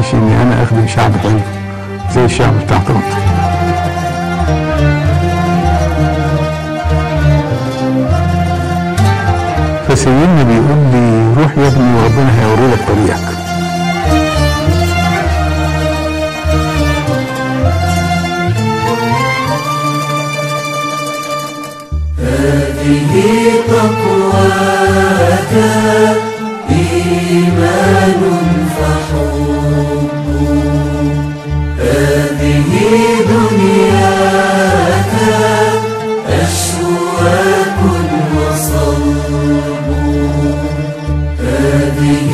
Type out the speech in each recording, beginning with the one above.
ينفعش اني انا اخدم شعب تاني زي الشعب بتاع طنطا فسيدنا بيقول لي روح يا ابني وربنا هيوري لك طريقك هذه تقواك إيمان فحب هذه دنياك أشواك وصلب هذه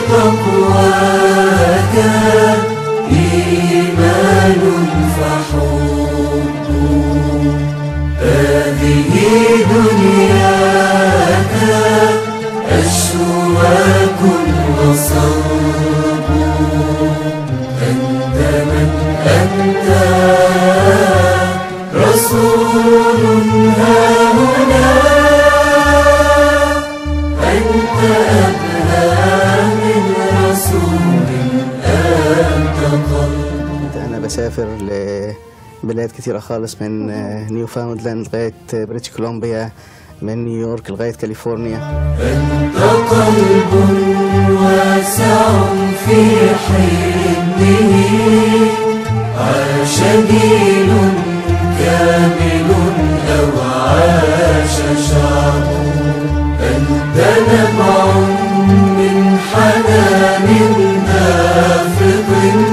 تقواك إيمان فحب هذه دنياك أشواك وصلب أنت من أنت رسول ها هنا أنت أبهى من رسول أنت قلب أنا بسافر لبلاد كتيرة خالص من آه، نيوفاوندلاند لغاية آه، بريتش كولومبيا من نيويورك لغاية كاليفورنيا أنت قلب واسع في حلمه عاش جيل كامل أو عاش شعب أنت نبع من حنان دافق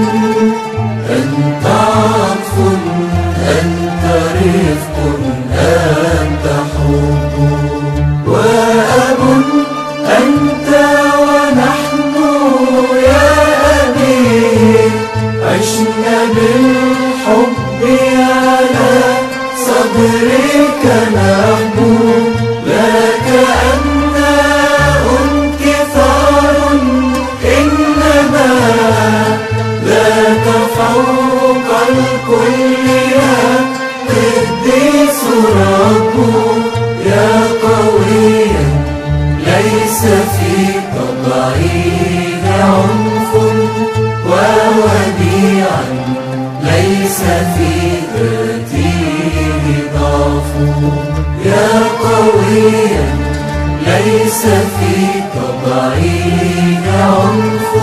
أنت عطف أنت رفق أنت حب وأب أنت ونحن يا أبي عشنا بالحب على صدرك نحن لك أبناء كثار إنما ذاك فوق الكل يا قديس رب يا قويا ليس في طبعه عنف ووديعا ليس في ذاته ضعف يا قويا ليس في طبعه عنف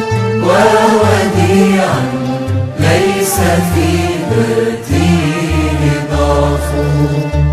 ووديعا ليس في ذاته ضعف